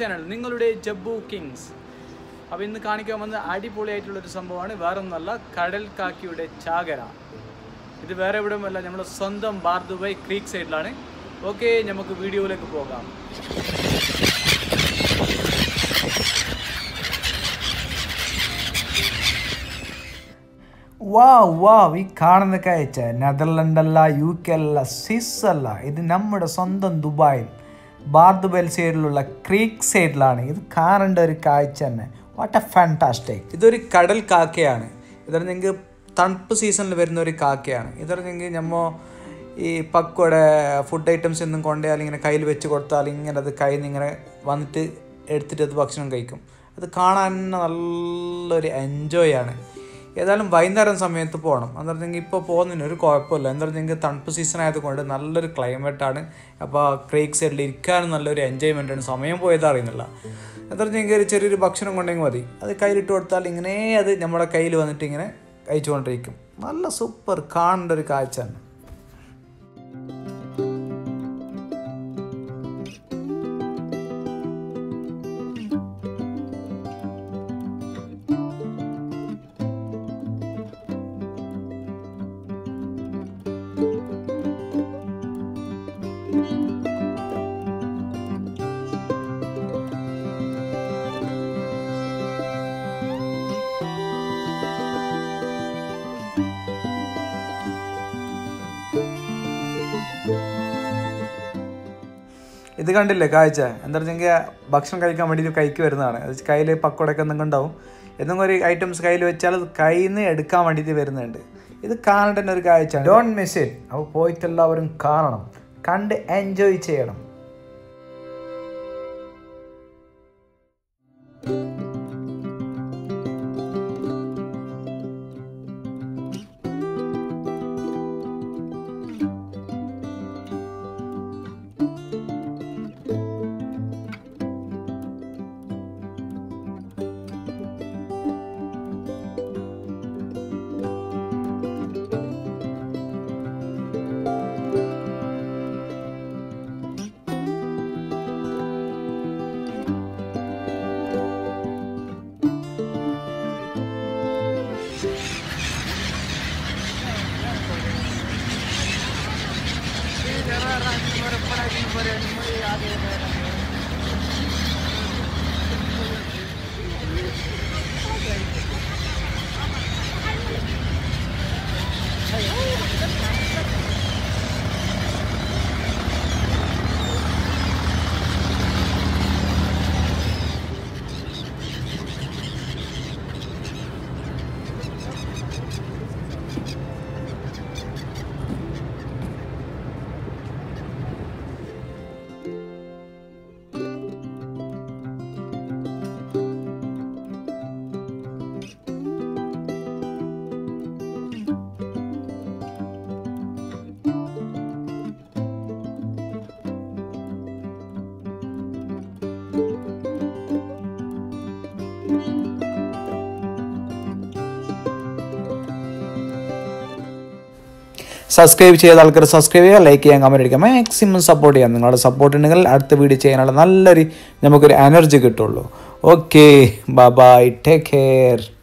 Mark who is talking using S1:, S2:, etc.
S1: channel നിങ്ങളുടെ ജബ്ബു Kings അപ്പോൾ ഇന്ന് കാണിക്കാൻ വന്ന അടിപൊളിയായിട്ടുള്ളൊരു സംഭവമാണ് വേറൊന്നല്ല കടൽ കാക്കിയുടെ ചാകര ഇത് വേറെ എവിടെയുമല്ല നമ്മുടെ സ്വന്തം ബാർദുബൈ ക്രീക്ക് സൈഡിലാണ് ഓക്കെ നമുക്ക് വീഡിയോയിലേക്ക് പോകാം
S2: വാ വാ ഈ കാണുന്ന കാഴ്ച നെതർലൻഡ് അല്ല യു കെ അല്ല സ്വിസ് അല്ല ഇത് നമ്മുടെ സ്വന്തം ദുബായിൽ ബാർദുബൈൽ സൈഡിലുള്ള ക്രീക്ക് സൈഡിലാണ് ഇത് കാണേണ്ട ഒരു കാഴ്ച തന്നെ വാട്ട് എ ഫാൻറ്റാസ്റ്റിക് ഇതൊരു കടൽ കാക്കയാണ് ഇതൊരു നിങ്ങൾക്ക് തണുപ്പ് സീസണിൽ വരുന്ന ഒരു കാക്കയാണ് ഇതൊരു നിങ്ങൾക്ക് നമ്മ ഈ പക്കോടെ ഫുഡ് ഐറ്റംസ് ഒന്നും കൊണ്ടുപോയാൽ ഇങ്ങനെ കയ്യിൽ വെച്ച് കൊടുത്താൽ ഇങ്ങനെ അത് കയ്യിൽ നിന്ന് ഇങ്ങനെ വന്നിട്ട് എടുത്തിട്ട് അത് ഭക്ഷണം കഴിക്കും അത് കാണാൻ തന്നെ നല്ലൊരു എൻജോയ് ആണ് ഏതായാലും വൈകുന്നേരം സമയത്ത് പോകണം എന്ന് പറഞ്ഞെങ്കിൽ ഇപ്പോൾ പോകുന്നതിന് ഒരു കുഴപ്പമില്ല എന്ന് പറഞ്ഞെങ്കിൽ തണുപ്പ് സീസൺ ആയതുകൊണ്ട് നല്ലൊരു ക്ലൈമറ്റാണ് അപ്പോൾ ക്രേക്ക് സൈഡിൽ ഇരിക്കാനും നല്ലൊരു എൻജോയ്മെൻ്റ് ആണ് സമയം പോയത് അറിയുന്നില്ല എന്ന് പറഞ്ഞെങ്കിൽ ഒരു ചെറിയൊരു ഭക്ഷണം കൊണ്ടെങ്കിൽ മതി അത് കയ്യിലിട്ട് കൊടുത്താൽ ഇങ്ങനെ അത് നമ്മുടെ കയ്യിൽ വന്നിട്ട് ഇങ്ങനെ കഴിച്ചുകൊണ്ടിരിക്കും നല്ല സൂപ്പർ കാണേണ്ട ഒരു കാഴ്ച തന്നെ ഇത് കണ്ടില്ലേ കാഴ്ച എന്താ വെച്ചെങ്കിൽ ഭക്ഷണം കഴിക്കാൻ വേണ്ടിയിട്ട് കൈക്ക് വരുന്നതാണ് അത് കയ്യിൽ പക്കോടൊക്കെ എന്തെങ്കിലും ഉണ്ടാവും എന്തെങ്കിലും ഒരു ഐറ്റംസ് കയ്യിൽ വെച്ചാൽ അത് കയ്യിൽ നിന്ന് എടുക്കാൻ വേണ്ടിയിട്ട് വരുന്നുണ്ട് ഇത് കാണേണ്ട തന്നെ ഒരു കാഴ്ച ഡോൺ മിസ് ഇറ്റ് അപ്പോൾ പോയിട്ട് എല്ലാവരും കാണണം കണ്ട് എൻജോയ് ചെയ്യണം സബ്സ്ക്രൈബ് ചെയ്ത ആൾക്കാർ സബ്സ്ക്രൈബ് ചെയ്യുക ലൈക്ക് ചെയ്യാൻ കമൻറ്റ് അടിക്കുക മാക്സിമം സപ്പോർട്ട് ചെയ്യാം നിങ്ങളുടെ സപ്പോർട്ട് ഉണ്ടെങ്കിൽ അടുത്ത വീഡിയോ ചെയ്യാനുള്ള നല്ലൊരു നമുക്കൊരു എനർജി കിട്ടുള്ളൂ ഓക്കെ ബൈ ടേക്ക് കെയർ